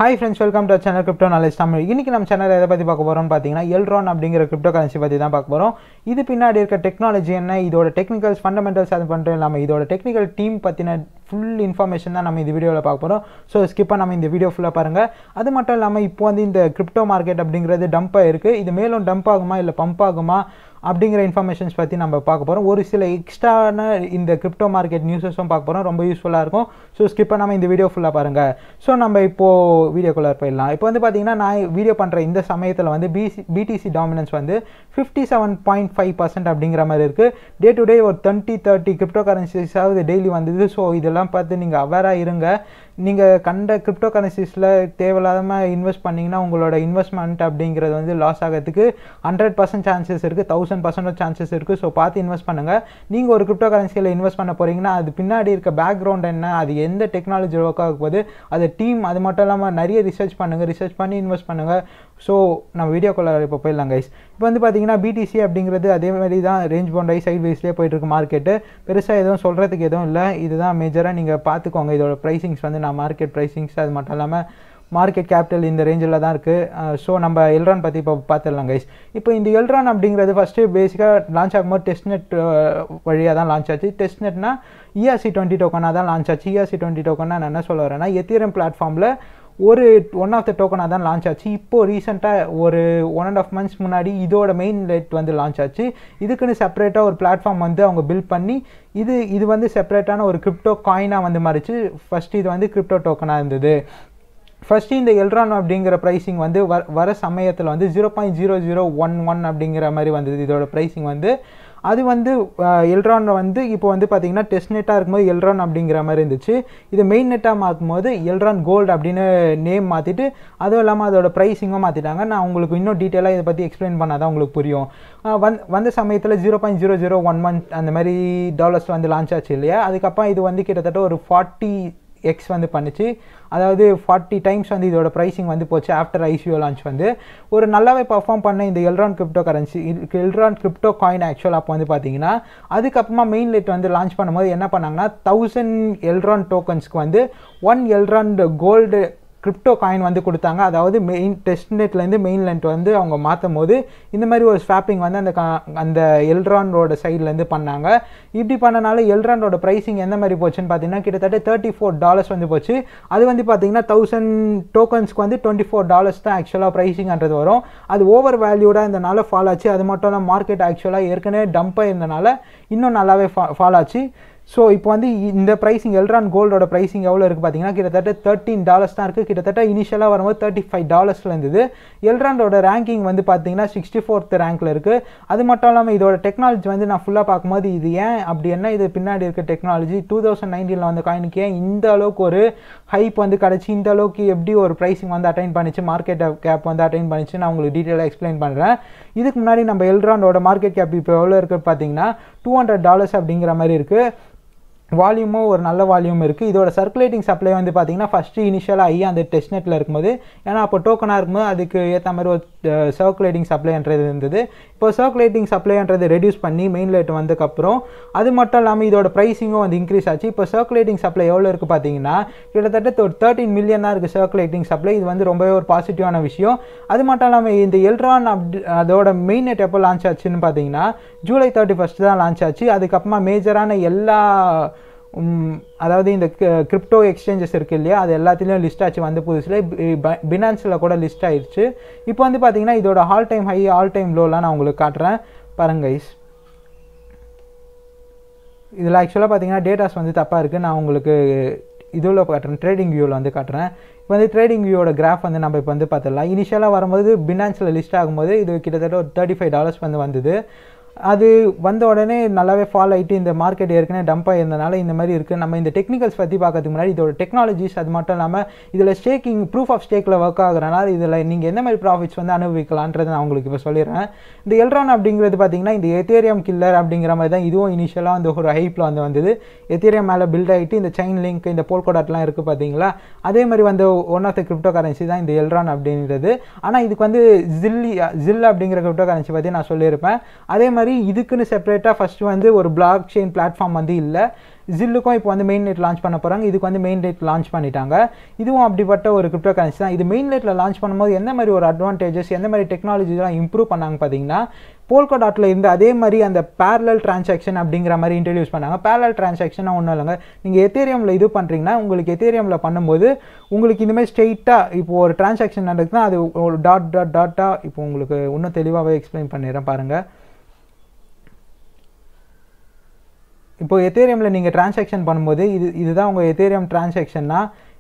hi friends welcome to channel crypto knowledge Tamil இன்னைக்கு நம்ம channel எதை பற்றி பார்க்க போகிறோம்னு பார்த்தீங்கன்னா எல்ட்ரான் அப்படிங்கிற கிரிப்டோ கரன்சி பற்றி தான் பார்க்க போகிறோம் இது பின்னாடி இருக்க டெக்னாலஜி என்ன இதோட டெக்னிக்கல்ஸ் ஃபண்டமெண்டல்ஸ் அது பண்ணுறோம் இல்லாமல் இதோட டெக்னிக்கல் டீம் பற்றின ஃபுல் இன்ஃபர்மேஷன் தான் நம்ம இந்த வீடியோவில் பார்க்க போகிறோம் ஸோ ஸ்கிப்பாக நம்ம இந்த வீடியோ ஃபுல்லாக பாருங்கள் அது மட்டும் இல்லாமல் இப்போ வந்து இந்த கிரிப்டோ மார்க்கெட் அப்படிங்கிறது டம்ப் ஆயிருக்கு இது மேலும் டம்ப் ஆகுமா இல்லை பம்ப் ஆகுமா அப்படிங்கிற இன்ஃபர்மேஷன்ஸ் பற்றி நம்ம பார்க்க போகிறோம் ஒரு சில எக்ஸ்ட்ரான இந்த கிரிப்டோ மார்க்கெட் நியூஸஸும் பார்க்க போகிறோம் ரொம்ப யூஸ்ஃபுல்லாக இருக்கும் ஸோ ஸ்கிப் பண்ணாமல் இந்த வீடியோ ஃபுல்லாக பாருங்கள் ஸோ நம்ம இப்போது வீடியோக்குள்ளே போயிடலாம் இப்போ வந்து பார்த்தீங்கன்னா நான் வீடியோ பண்ணுற இந்த சமயத்தில் வந்து பிசி பிடிசி டாமினன்ஸ் வந்து fifty seven point five percent அப்படிங்கிற மாதிரி இருக்குது டே டு டே ஒரு டுவெண்ட்டி தேர்ட்டி கிரிப்டோ கரன்சிஸாவது டெய்லி வந்தது ஸோ இதெல்லாம் பார்த்து நீங்கள் அவேராக இருங்க நீங்கள் கண்ட கிரிப்டோ கரன்சிஸில் தேவையில்லாமல் இன்வெஸ்ட் பண்ணிங்கன்னா உங்களோட இன்வெஸ்ட்மெண்ட் அப்படிங்கிறது வந்து லாஸ் ஆகிறதுக்கு ஹண்ட்ரட் பர்சன்ட் சான்சஸ் இருக்குது தௌசண்ட் பர்சன்ட் சான்சஸ் இருக்குது ஸோ பார்த்து இன்வெஸ்ட் பண்ணுங்கள் நீங்கள் ஒரு கிரிப்டோ கரன்சியில் இன்வெஸ்ட் பண்ண போகிறீங்கன்னா அது பின்னாடி இருக்க பேக்ரவுண்ட் என்ன அது எந்த டெக்னாலஜி ஒர்க் ஆக போகுது அது டீம் அது மட்டும் இல்லாமல் நிறைய ரிசர்ச் பண்ணுங்கள் ரிசர்ச் பண்ணி இன்வெஸ்ட் பண்ணுங்கள் ஸோ நம்ம வீடியோக்குள்ளே இப்போ போயிடலாம் கைஸ் இப்போ வந்து பார்த்தீங்கன்னா பிடிசி அப்படிங்கிறது அதே மாதிரி தான் ரேஞ்ச் பவுண்டை சைட் வைஸ்லேயே போயிட்டு இருக்கு மார்க்கெட்டு பெருசாக எதுவும் சொல்கிறதுக்கு எதுவும் இல்லை இதுதான் மேஜராக நீங்கள் பார்த்துக்கோங்க இதோட ப்ரைசிங்ஸ் வந்து நான் மார்க்கெட் ப்ரைசிங்ஸ் அது மட்டும் இல்லாமல் மார்க்கெட் கேபிட்டல் இந்த ரேஞ்சில் தான் இருக்குது ஸோ நம்ம எல்ரான் பற்றி இப்போ பார்த்துடலாம் கைஸ் இப்போ இந்த எல்ரான் அப்படிங்கிறது ஃபஸ்ட்டு பேசிக்காக லான்ச் ஆகும்போது டெஸ்ட் நெட் வழியாக தான் லான்ச் ஆச்சு டெஸ்ட் நெட்னா இஆர்சி டுவெண்ட்டி டோக்கனாக தான் லான்ச் ஆச்சு இஆர்சி டுவெண்ட்டி டோக்கனா நான் என்ன சொல்ல வரேன்னா எத்திரம் பிளாட்ஃபார்மில் ஒரு ஒன் ஆஃப் த டோக்கனாக தான் லான்ச் ஆச்சு இப்போது ரீசெண்டாக ஒரு ஒன் அண்ட் ஆஃப் மந்த்ஸ் முன்னாடி இதோட மெயின் லைட் வந்து லான்ச் ஆச்சு இதுக்குன்னு செப்பரேட்டாக ஒரு பிளாட்ஃபார்ம் வந்து அவங்க பில்ட் பண்ணி இது இது வந்து செப்பரேட்டான ஒரு கிரிப்டோ காயினாக வந்து மாறிச்சு ஃபஸ்ட்டு இது வந்து கிரிப்டோ டோக்கனாக இருந்தது ஃபஸ்ட்டு இந்த எல்ட்ரான் அப்படிங்கிற ப்ரைஸிங் வந்து வர வர சமயத்தில் வந்து zero point zero zero one one அப்படிங்கிற மாதிரி வந்தது இதோட ப்ரைஸிங் வந்து அது வந்து எல்ட்ரான் வந்து இப்போ வந்து பார்த்தீங்கன்னா டெஸ்ட் நெட்டாக இருக்கும்போது எல்ட்ரான் அப்படிங்கிற மாதிரி இருந்துச்சு இது மெயின் நெட்டாக மாற்றும்போது எல்ட்ரான் கோல்டு அப்படின்னு நேம் மாற்றிட்டு அதுவும் இல்லாமல் அதோட ப்ரைஸிங்கும் மாற்றிட்டாங்க நான் உங்களுக்கு இன்னும் டீட்டெயிலாக இதை பற்றி எக்ஸ்பிளைன் பண்ணால் தான் உங்களுக்கு புரியும் வந் வந்த சமயத்தில் zero point zero zero one month அந்த மாதிரி டாலர்ஸ் வந்து லான்ச் ஆச்சு இல்லையா அதுக்கப்புறம் இது வந்து கிட்டத்தட்ட ஒரு ஃபார்ட்டி எக்ஸ் வந்து பண்ணிச்சு அதாவது ஃபார்ட்டி டைம்ஸ் வந்து இதோட ப்ரைஸிங் வந்து போச்சு ஆஃப்டர் ஐசிஓ லான்ச் வந்து ஒரு நல்லாவே பர்ஃபார்ம் பண்ண இந்த Elrond cryptocurrency Elrond crypto coin actual அப்போ வந்து பார்த்தீங்கன்னா அதுக்கப்புறமா மெயின் லைட் வந்து லான்ச் பண்ணும்போது என்ன பண்ணாங்கன்னா தௌசண்ட் எல்ரான் டோக்கன்ஸ்க்கு வந்து one Elrond gold crypto coin வந்து கொடுத்தாங்க அதாவது மெயின் டெஸ்ட் நெட்லேருந்து மெயின் லைன் வந்து அவங்க மாற்றும் போது இந்த மாதிரி ஒரு ஸ்வாப்பிங் வந்து அந்த அந்த எல்ட்ரானோட சைட்லேருந்து பண்ணாங்க இப்படி பண்ணனால எல்ட்ரானோட ப்ரைஸிங் எந்த மாதிரி போச்சுன்னு பார்த்தீங்கன்னா கிட்டத்தட்ட தேர்ட்டி ஃபோர் டாலர்ஸ் வந்து போச்சு அது வந்து பார்த்தீங்கன்னா தௌசண்ட் டோக்கன்ஸ்க்கு வந்து டுவெண்ட்டி ஃபோர் டாலர்ஸ் தான் ஆக்சுவலாக ப்ரைஸிங்ன்றது வரும் அது ஓவர் வேல்யூடாக இருந்தனால ஃபால் ஆச்சு அது மட்டும் இல்லாமல் மார்க்கெட் ஆக்சுவலாக ஏற்கனவே டம்ப்பாக இருந்தனால இன்னும் நல்லாவே ஃபா ஃபால் ஆச்சு ஸோ இப்போ வந்து இந்த ப்ரைஸிங் எல்ட்ரான் கோல்டோட ப்ரைஸிங் எவ்வளோ இருக்குது பார்த்தீங்கன்னா கிட்டத்தட்ட தேர்ட்டின் டாலர்ஸ் தான் இருக்குது கிட்டத்தட்ட இனிஷியலாக வரும்போது தேர்ட்டி ஃபைவ் டாலர்ஸில் இருந்தது எல்ட்ரானோட ரேங்கிங் வந்து பார்த்தீங்கன்னா சிக்ஸ்டி ஃபோர்த் ரேங்க்கில் இருக்குது அது மட்டும் இல்லாமல் இதோட டெக்னாலஜி வந்து நான் ஃபுல்லாக பார்க்கும்போது இது ஏன் அப்படி என்ன இது பின்னாடி இருக்க டெக்னாலஜி டூ தௌசண்ட் நைன்டீனில் வந்த காயினுக்கு ஏன் இந்த அளவுக்கு ஒரு ஹைப் வந்து கிடச்சி இந்த அளவுக்கு எப்படி ஒரு ப்ரைஸிங் வந்து அட்டைன் பண்ணிச்சு மார்க்கெட் கேப் வந்து அட்டைன் பண்ணிச்சு நான் உங்களுக்கு டீட்டெயிலாக எக்ஸ்பிளைன் பண்ணுறேன் இதுக்கு முன்னாடி நம்ம எல்ட்ரானோட மார்க்கெட் கேப் இப்போ எவ்வளோ இருக்குது பார்த்தீங்கன்னா டூ ஹண்ட்ரட் டாலர்ஸ் அப்படிங்கிற மாதிரி இருக்குது வால்யூமும் ஒரு நல்ல வால்யூம் இருக்குது இதோட சர்க்குலேட்டிங் சப்ளை வந்து பார்த்தீங்கன்னா ஃபஸ்ட்டு இனிஷியலாக ஐ அந்த டெஸ்ட் நெட்டில் இருக்கும்போது ஏன்னா அப்போ டோக்கனாக இருக்கும்போது அதுக்கு ஏற்ற மாதிரி ஒரு சர்க்குலேட்டிங் சப்ளைன்றது இருந்தது இப்போ சர்க்குலேட்டிங் சப்ளைன்றது ரெடியூஸ் பண்ணி மெயின் லைட் வந்ததுக்கப்புறம் அது மட்டும் இல்லாமல் இதோட ப்ரைஸிங்கும் வந்து இன்க்ரீஸ் ஆச்சு இப்போ சர்க்குலேட்டிங் சப்ளை எவ்வளோ இருக்குது பார்த்தீங்கன்னா கிட்டத்தட்ட ஒரு தேர்ட்டின் மில்லியன் தான் இருக்குது சர்க்குலேட்டிங் சப்ளை இது வந்து ரொம்பவே ஒரு பாசிட்டிவான விஷயம் அது மட்டும் இல்லாமல் இந்த எல்ட்ரான் அப்டி அதோட மெயின் நெட் எப்போ லான்ச் ஆச்சுன்னு பார்த்தீங்கன்னா ஜூலை தேர்ட்டி ஃபஸ்ட் தான் லான்ச் ஆச்சு அதுக்கப்புறமா மேஜரான எல்லா அதாவது இந்த கிரிப்டோ எக்ஸ்சேஞ்சஸ் இருக்குது இல்லையா அது எல்லாத்துலேயும் லிஸ்ட் ஆச்சு வந்து புதுசில் பினான்ஸில் கூட லிஸ்ட் ஆயிடுச்சு இப்போ வந்து பார்த்தீங்கன்னா இதோட all time high all time லோலாம் நான் உங்களுக்கு காட்டுறேன் பாருங்க கைஸ் இதில் ஆக்சுவலாக பார்த்தீங்கன்னா டேட்டாஸ் வந்து தப்பாக இருக்குது நான் உங்களுக்கு இதில் காட்டுறேன் ட்ரேடிங் வியூவில் வந்து காட்டுறேன் இப்போ வந்து ட்ரேடிங் வியூவோட கிராஃப் வந்து நம்ம இப்போ வந்து பார்த்துடலாம் இனிஷியலாக வரும்போது பினான்ஸில் லிஸ்ட் ஆகும்போது இது கிட்டத்தட்ட ஒரு தேர்ட்டி ஃபைவ் டாலர்ஸ் வந்து வந்தது அது வந்த உடனே நல்லாவே ஃபால் ஆகிட்டு இந்த மார்க்கெட் ஏற்கனவே டம்பாக இருந்தனால இந்த மாதிரி இருக்குது நம்ம இந்த டெக்னிக்கல்ஸ் பற்றி பார்க்கறதுக்கு முன்னாடி இதோட டெக்னாலஜிஸ் அது மட்டும் இல்லாமல் இதில் ஸ்டேக்கிங் ப்ரூஃப் ஆஃப் ஸ்டேக்கில் ஒர்க் ஆகுறனால இதில் நீங்கள் எந்த மாதிரி ப்ராஃபிட்ஸ் வந்து அனுபவிக்கலான்றது நான் உங்களுக்கு இப்போ சொல்லிடுறேன் இந்த எல்ட்ரான் அப்படிங்கிறது பார்த்தீங்கன்னா இந்த எத்தேரியம் கில்லர் அப்படிங்கிற மாதிரி தான் இதுவும் இனிஷியலாக அந்த ஒரு ஹைப்பில் வந்து வந்தது எத்தேரியம் மேலே பில்ட் ஆகிட்டு இந்த செயின் லிங்க் இந்த போல்கோடாட்லாம் இருக்குது பார்த்தீங்களா அதே மாதிரி வந்து one of the crypto currency தான் இந்த எல்ட்ரான் அப்படிங்கிறது ஆனால் இதுக்கு வந்து ஜில்லி ஜில் அப்படிங்கிற கிரிப்டோ கரன்சி பற்றி நான் சொல்லியிருப்பேன் அதே மாதிரி இதுக்குன்னு செப்பரேட்டாக ஃபஸ்ட்டு வந்து ஒரு பிளாக் செயின் பிளாட்ஃபார்ம் வந்து இல்லை ஜில்லுக்கும் இப்போ வந்து மெயின் நெட் லான்ச் பண்ண போகிறாங்க இதுக்கு வந்து மெயின் நெட் லான்ச் பண்ணிட்டாங்க இதுவும் அப்படிப்பட்ட ஒரு கிரிப்டோ கரன்சி தான் இது மெயின் நெட்டில் லான்ச் பண்ணும்போது எந்த மாதிரி ஒரு அட்வான்டேஜஸ் எந்த மாதிரி டெக்னாலஜிலாம் இம்ப்ரூவ் பண்ணாங்க பார்த்தீங்கன்னா போல்கோ டாட்டில் இருந்து அதே மாதிரி அந்த பேரலல் டிரான்சாக்ஷன் அப்படிங்கிற மாதிரி இன்ட்ரடியூஸ் பண்ணாங்க பேரலல் டிரான்சாக்ஷனாக ஒன்றும் இல்லைங்க நீங்கள் எத்தேரியமில் இது பண்ணுறீங்கன்னா உங்களுக்கு எத்தேரியமில் பண்ணும்போது உங்களுக்கு இந்தமாதிரி ஸ்ட்ரெயிட்டாக இப்போ ஒரு டிரான்சாக்ஷன் நடக்குதுன்னா அது ஒரு டாட் டாட் டாட்டாக இப்போ உங்களுக்கு இன்னும் தெளிவாகவே எக்ஸ்பிளைன் பண்ணிடுறேன் பாருங்கள் இப்போ எத்தேரியமில் நீங்கள் டிரான்சாக்ஷன் பண்ணும்போது இது இதுதான் உங்கள் எத்தேரியம் டிரான்சாக்ஷன்னா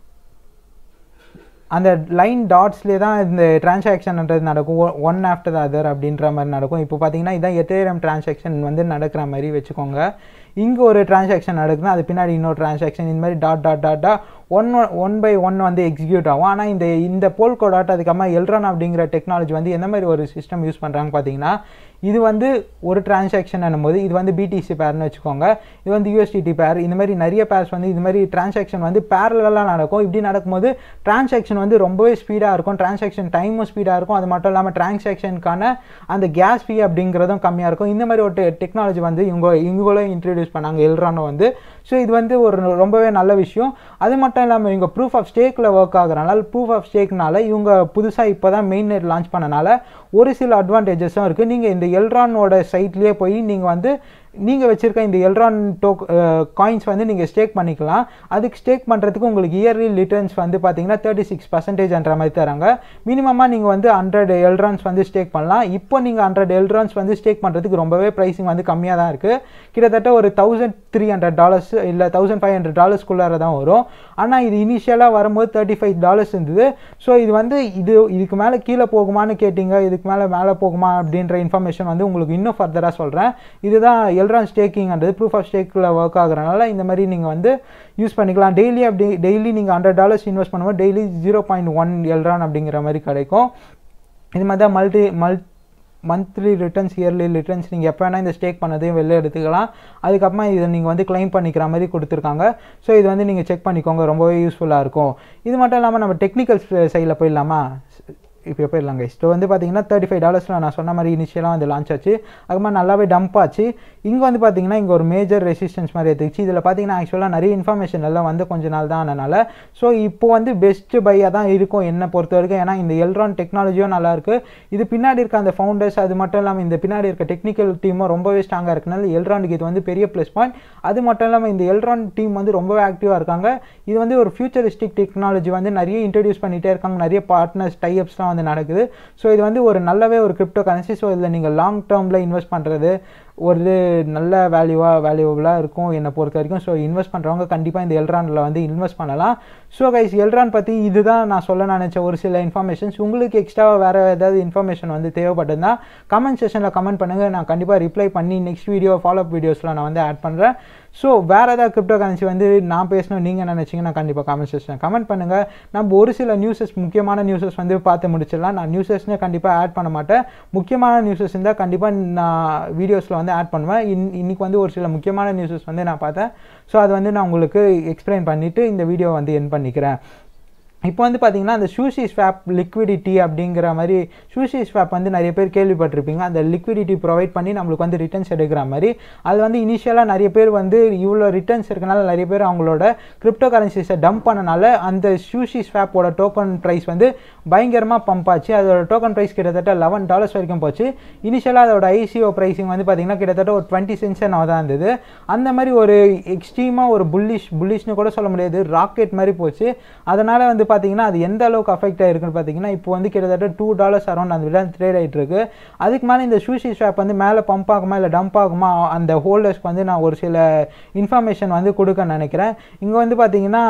அந்த லைன் டாட்ஸ்லேயே தான் இந்த டிரான்சாக்ஷன்ன்றது நடக்கும் ஒன் ஆஃப்டர் அதர் அப்படின்ற மாதிரி நடக்கும் இப்போ பார்த்தீங்கன்னா இதான் எத்தேரியம் டிரான்சாக்ஷன் வந்து நடக்கிற மாதிரி வச்சுக்கோங்க இங்கே ஒரு டிரான்சாக்ஷன் நடக்குதுன்னா அது பின்னாடி இன்னொரு டிரான்சாக்ஷன் இந்த மாதிரி டாட் டாட் டாட்டா ஒன் ஒன் பை ஒன் வந்து எக்ஸிக்யூட் ஆகும் ஆனால் இந்த இந்த போல்கோ டாட் அதுக்கப்புறமா எல்ரான் அப்படிங்கிற டெக்னாலஜி வந்து எந்த மாதிரி ஒரு சிஸ்டம் யூஸ் பண்ணுறாங்க பார்த்தீங்கன்னா இது வந்து ஒரு டிரான்சாக்ஷன் போது இது வந்து பிடிசி பேர்னு வச்சுக்கோங்க இது வந்து யூஎஸ்டிடி பேர் இந்த மாதிரி நிறைய பேர்ஸ் வந்து இது மாதிரி டிரான்சாக்ஷன் வந்து பேரலாக நடக்கும் இப்படி நடக்கும்போது டிரான்சாக்ஷன் வந்து ரொம்பவே ஸ்பீடாக இருக்கும் டிரான்சாக்ஷன் டைமும் ஸ்பீடாக இருக்கும் அது மட்டும் இல்லாமல் டிரான்சாக்ஷனுக்கான அந்த கேஸ் ஃபீ அப்படிங்கிறதும் கம்மியாக இருக்கும் இந்த மாதிரி ஒரு டெக்னாலஜி வந்து இவங்க இவங்களும் இன்ட்ரடியூஸ் பண்ணாங்க எல்ரானோ வந்து ஸோ இது வந்து ஒரு ரொம்பவே நல்ல விஷயம் அது மட்டும் இல்லாமல் இவங்க ப்ரூஃப் ஆஃப் ஸ்டேக்கில் ஒர்க் ஆகுறனால ப்ரூஃப் ஆஃப் ஸ்டேக்னால இவங்க புதுசாக இப்போ தான் மெயின் நெட் லான்ச் பண்ணனால ஒரு சில அட்வான்டேஜஸும் இருக்குது நீங்கள் இந்த எல்ரானோட சைட்லேயே போய் நீங்கள் வந்து நீங்கள் வச்சுருக்க இந்த எல்ரான் டோக் காயின்ஸ் வந்து நீங்கள் ஸ்டேக் பண்ணிக்கலாம் அதுக்கு ஸ்டேக் பண்ணுறதுக்கு உங்களுக்கு இயர்லி ரிட்டர்ன்ஸ் வந்து பார்த்தீங்கன்னா தேர்ட்டி சிக்ஸ் பர்சன்டேஜ்ன்ற மாதிரி தராங்க மினிமமாக நீங்கள் வந்து ஹண்ட்ரட் எல்ரான்ஸ் வந்து ஸ்டேக் பண்ணலாம் இப்போ நீங்கள் ஹண்ட்ரட் எல்ரான்ஸ் வந்து ஸ்டேக் பண்ணுறதுக்கு ரொம்பவே ப்ரைஸிங் வந்து கம்மியாக தான் இருக்குது கிட்டத்தட்ட ஒரு தௌசண்ட் த்ரீ ஹண்ட்ரட் டாலர்ஸ் இல்லை தௌசண்ட் ஃபைவ் ஹண்ட்ரட் டாலர்ஸ்குள்ளார தான் வரும் ஆனால் இது இனிஷியலாக வரும்போது தேர்ட்டி ஃபைவ் டாலர்ஸ் இருந்தது ஸோ இது வந்து இது இதுக்கு மேலே கீழே போகுமான்னு கேட்டிங்க இதுக்கு மேலே மேலே போகுமா அப்படின்ற இன்ஃபர்மேஷன் வந்து உங்களுக்கு இன்னும் ஃபர்தராக சொல்கிறேன் இதுதான் எல்ரான் ஸ்டேக்கிங்ன்றது ப்ரூஃப் ஆஃப் ஸ்டேக்கில் ஒர்க் ஆகுறனால இந்த மாதிரி நீங்கள் வந்து யூஸ் பண்ணிக்கலாம் டெய்லி அப்படி டெய்லி நீங்கள் ஹண்ட்ரட் டாலர்ஸ் இன்வெஸ்ட் பண்ணும்போது daily zero point one Elrond அப்படிங்கிற மாதிரி கிடைக்கும் இது மாதிரி தான் மல்டி மல் மந்த்லி ரிட்டர்ன்ஸ் இயர்லி ரிட்டர்ன்ஸ் நீங்கள் எப்போ வேணால் இந்த ஸ்டேக் பண்ணதையும் வெளில எடுத்துக்கலாம் அதுக்கப்புறமா இதை நீங்கள் வந்து கிளைம் பண்ணிக்கிற மாதிரி கொடுத்துருக்காங்க ஸோ இது வந்து நீங்கள் செக் பண்ணிக்கோங்க ரொம்பவே யூஸ்ஃபுல்லாக இருக்கும் இது மட்டும் இல்லாமல் நம்ம டெக்னிக்கல் சைடில் போயிடலாமா இப்போ போயிடலாங்க இப்போ வந்து பார்த்தீங்கன்னா தேர்ட்டி ஃபைவ் டாலர்ஸில் நான் சொன்ன மாதிரி இனிஷியலாக வந்து லான்ச் ஆச்சு அதுமாதிரி நல்லாவே டம்ப் ஆச்சு இங்கே வந்து பார்த்தீங்கன்னா இங்கே ஒரு மேஜர் ரெசிஸ்டன்ஸ் மாதிரி எடுத்துச்சு இதில் பார்த்தீங்கன்னா ஆக்சுவலாக நிறைய இன்ஃபர்மேஷன் எல்லாம் வந்து கொஞ்ச நாள் தான் ஆனனால ஸோ இப்போ வந்து பெஸ்ட்டு பையாக தான் இருக்கும் என்னை பொறுத்த வரைக்கும் ஏன்னா இந்த எல்ரான் டெக்னாலஜியும் நல்லாயிருக்கு இது பின்னாடி இருக்க அந்த ஃபவுண்டர்ஸ் அது மட்டும் இல்லாமல் இந்த பின்னாடி இருக்க டெக்னிக்கல் டீமும் ரொம்பவே ஸ்ட்ராங்காக இருக்கனால எல்ரானுக்கு இது வந்து பெரிய ப்ளஸ் பாயிண்ட் அது மட்டும் இல்லாமல் இந்த எல்ரான் டீம் வந்து ரொம்பவே ஆக்டிவாக இருக்காங்க இது வந்து ஒரு ஃபியூச்சரிஸ்டிக் டெக்னாலஜி வந்து நிறைய இன்ட்ரடியூஸ் பண்ணிகிட்டே இருக்காங்க நிறைய பார்ட்னர்ஸ் டைப்ஸ்லாம் வந்து நடக்குது ஸோ இது வந்து ஒரு நல்லாவே ஒரு கிரிப்டோ கரன்சி ஸோ இதில் நீங்கள் லாங் டேர்மில் இன்வெஸ்ட் பண்ணுறது ஒரு நல்ல வேல்யூவாக வேல்யூவபுளாக இருக்கும் என்னை பொறுத்த வரைக்கும் ஸோ இன்வெஸ்ட் பண்ணுறவங்க கண்டிப்பாக இந்த எல்ரானில் வந்து இன்வெஸ்ட் பண்ணலாம் ஸோ கைஸ் எல்ரான் பற்றி இதுதான் நான் சொல்ல நினச்ச ஒரு சில இன்ஃபர்மேஷன்ஸ் உங்களுக்கு எக்ஸ்ட்ராவாக வேறு ஏதாவது இன்ஃபர்மேஷன் வந்து தேவைப்பட்டதுன்னா கமெண்ட் செஷனில் கமெண்ட் பண்ணுங்கள் நான் கண்டிப்பாக ரிப்ளை பண்ணி நெக்ஸ்ட் வீடியோ ஃபாலோ அப் வீடியோஸில் நான் வந்து ஆட் பண்ணுறேன் ஸோ வேறு ஏதாவது கிரிப்டோ கரன்சி வந்து நான் பேசணும் நீங்கள் நினச்சிங்கன்னா கண்டிப்பாக கமெண்ட் செஷன் கமெண்ட் பண்ணுங்கள் நம்ம ஒரு சில நியூஸஸ் முக்கியமான நியூஸஸ் வந்து பார்த்து முடிச்சிடலாம் நான் நியூஸஸ்னே கண்டிப்பாக ஆட் பண்ண மாட்டேன் முக்கியமான நியூஸஸ் இருந்தால் கண்டிப்பாக நான் வீடியோஸில் வந்து ஆட் பண்ணுவேன் இன் இன்றைக்கி வந்து ஒரு சில முக்கியமான நியூஸஸ் வந்து நான் பார்த்தேன் ஸோ அது வந்து நான் உங்களுக்கு எக்ஸ்பிளைன் பண்ணிவிட்டு இந்த வீடியோ வந்து என் பண்ணிக்கிறேன் இப்போ வந்து பார்த்தீங்கன்னா அந்த சூஷி ஸ்வாப் லிக்விடிட்டி அப்படிங்கிற மாதிரி சூஷி ஸ்வாப் வந்து நிறைய பேர் கேள்விப்பட்டிருப்பீங்க அந்த லிக்விடிட்டி ப்ரொவைட் பண்ணி நம்மளுக்கு வந்து ரிட்டர்ன்ஸ் எடுக்கிற மாதிரி அது வந்து இனிஷியலாக நிறைய பேர் வந்து இவ்வளோ ரிட்டர்ன்ஸ் இருக்கனால நிறைய பேர் அவங்களோட கிரிப்டோ கரன்சிஸை டம்ப் பண்ணனால அந்த சூஷி ஸ்வாப்போட டோக்கன் ப்ரைஸ் வந்து பயங்கரமாக பம்ப் ஆச்சு அதோட டோக்கன் ப்ரைஸ் கிட்டத்தட்ட லெவன் டாலர்ஸ் வரைக்கும் போச்சு இனிஷியலாக அதோட ஐசிஓ ப்ரைஸிங் வந்து பார்த்தீங்கன்னா கிட்டத்தட்ட ஒரு டுவெண்ட்டி சென்ட்ஸ் என்ன தான் இருந்தது அந்த மாதிரி ஒரு எக்ஸ்ட்ரீமாக ஒரு புல்லிஷ் புல்லிஷ்னு கூட சொல்ல முடியாது ராக்கெட் மாதிரி போச்சு அதனால் வந்து பார்த்தீங்கன்னா அது எந்த அளவுக்கு அஃபெக்ட் ஆயிருக்குன்னு பார்த்தீங்கன்னா இப்போ வந்து கிட்டத்தட்ட டூ டாலர்ஸ் அரௌண்ட் அந்த விட ட்ரேட் ஆகிட்டு இருக்கு அதுக்கு மேலே இந்த சூஷி ஷாப் வந்து மேலே பம்ப் ஆகுமா இல்லை டம்ப் ஆகுமா அந்த ஹோல்டர்ஸ்க்கு வந்து நான் ஒரு சில இன்ஃபர்மேஷன் வந்து கொடுக்க நினைக்கிறேன் இங்கே வந்து பார்த்தீங்கன்னா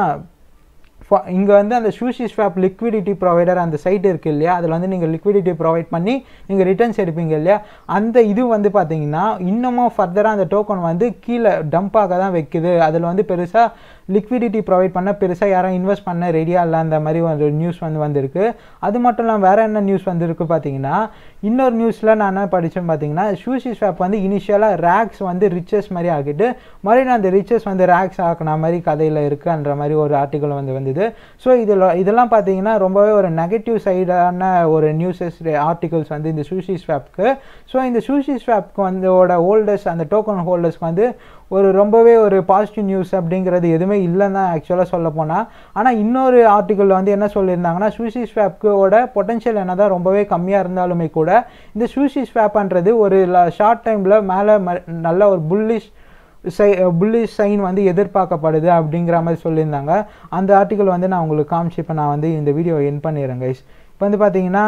இங்கே வந்து அந்த சூஷி ஸ்வாப் லிக்விடிட்டி ப்ரொவைடர் அந்த சைட் இருக்குது இல்லையா அதில் வந்து நீங்கள் லிக்விடிட்டி ப்ரொவைட் பண்ணி நீங்கள் ரிட்டர்ன்ஸ் எடுப்பீங்க இல்லையா அந்த இது வந்து பார்த்தீங்கன்னா இன்னமும் ஃபர்தராக அந்த டோக்கன் வந்து கீழே டம்பாக தான் வைக்குது அதில் வந்து பெருசாக லிக்விடிட்டி ப்ரொவைட் பண்ண பெருசாக யாரும் இன்வெஸ்ட் பண்ண ரெடியாக இல்லை அந்த மாதிரி ஒரு நியூஸ் வந்து வந்திருக்கு அது மட்டும் இல்லாமல் வேறு என்ன நியூஸ் வந்திருக்கு பார்த்தீங்கன்னா இன்னொரு நியூஸில் நான் என்ன படித்தேன் பார்த்தீங்கன்னா சூஷி ஸ்வாப் வந்து இனிஷியலாக ரேக்ஸ் வந்து ரிச்சஸ் மாதிரி ஆக்கிட்டு மறுபடியும் அந்த ரிச்சஸ் வந்து ரேக்ஸ் ஆக்கின மாதிரி கதையில் இருக்குன்ற மாதிரி ஒரு ஆர்டிக்கல் வந்து வந்தது ஸோ இதில் இதெல்லாம் பார்த்தீங்கன்னா ரொம்பவே ஒரு நெகட்டிவ் சைடான ஒரு நியூஸஸ் ஆர்டிகல்ஸ் வந்து இந்த சூஷி ஸ்வாப்க்கு ஸோ இந்த சூஷி ஸ்வாப்க்கு வந்து ஹோல்டர்ஸ் அந்த டோக்கன் ஹோல்டர்ஸ்க்கு வந்து ஒரு ரொம்பவே ஒரு பாசிட்டிவ் நியூஸ் அப்படிங்கிறது எதுவுமே இல்லைன்னு தான் ஆக்சுவலாக சொல்ல போனால் ஆனால் இன்னொரு ஆர்டிக்கலில் வந்து என்ன சொல்லியிருந்தாங்கன்னா சூசி ஸ்வாப்க்கோட பொட்டன்ஷியல் என்ன தான் ரொம்பவே கம்மியாக இருந்தாலுமே கூட இந்த சூசி ஸ்வாப்ன்றது ஒரு ஷார்ட் டைமில் மேலே நல்ல ஒரு புல்லிஷ் சை புல்லிஷ் சைன் வந்து எதிர்பார்க்கப்படுது அப்படிங்கிற மாதிரி சொல்லியிருந்தாங்க அந்த ஆர்டிக்கல் வந்து நான் உங்களுக்கு காமிச்சு இப்போ நான் வந்து இந்த வீடியோவை என் பண்ணிடுறேன் கைஸ் இப்போ வந்து பார்த்தீங்கன்னா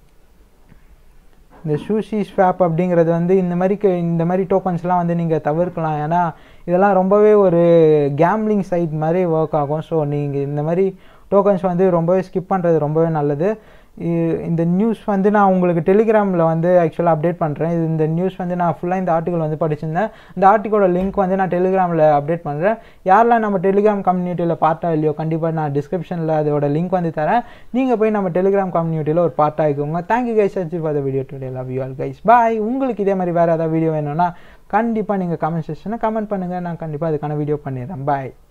இந்த சூஷி ஸ்வாப் அப்படிங்கிறது வந்து இந்த மாதிரி க- இந்த மாதிரி டோக்கன்ஸ்லாம் வந்து நீங்கள் தவிர்க்கலாம் ஏன்னா இதெல்லாம் ரொம்பவே ஒரு கேம்லிங் சைட் மாதிரி ஒர்க் ஆகும் ஸோ நீங்கள் இந்த மாதிரி டோக்கன்ஸ் வந்து ரொம்பவே ஸ்கிப் பண்ணுறது ரொம்பவே நல்லது இ- இந்த நியூஸ் வந்து நான் உங்களுக்கு டெலிகிராமில் வந்து ஆக்சுவலாக அப்டேட் பண்ணுறேன் இது இந்த நியூஸ் வந்து நான் ஃபுல்லாக இந்த ஆர்டிக்கல் வந்து படிச்சிருந்தேன் இந்த ஆர்டிக்கலோட லிங்க் வந்து நான் டெலிகிராமில் அப்டேட் பண்ணுறேன் யாரெல்லாம் நம்ம டெலிகிராம் கம்யூனிட்டியில் பார்ட்டா இல்லையோ கண்டிப்பாக நான் டிஸ்கிரிப்ஷனில் அதோட லிங்க் வந்து தரேன் நீங்கள் போய் நம்ம டெலிகிராம் கம்யூனிட்டியில் ஒரு பார்ட் ஆகிக்கோங்க தேங்க்யூ கைஸ் அச்சு for the video today love you all guys bye உங்களுக்கு இதே மாதிரி வேறு ஏதாவது வீடியோ வேணும்னா கண்டிப்பாக நீங்கள் கமெண்ட் செக்ஷனில் கமெண்ட் பண்ணுங்கள் நான் கண்டிப்பாக அதுக்கான வீடியோ பண்ணிடுறேன் பாய்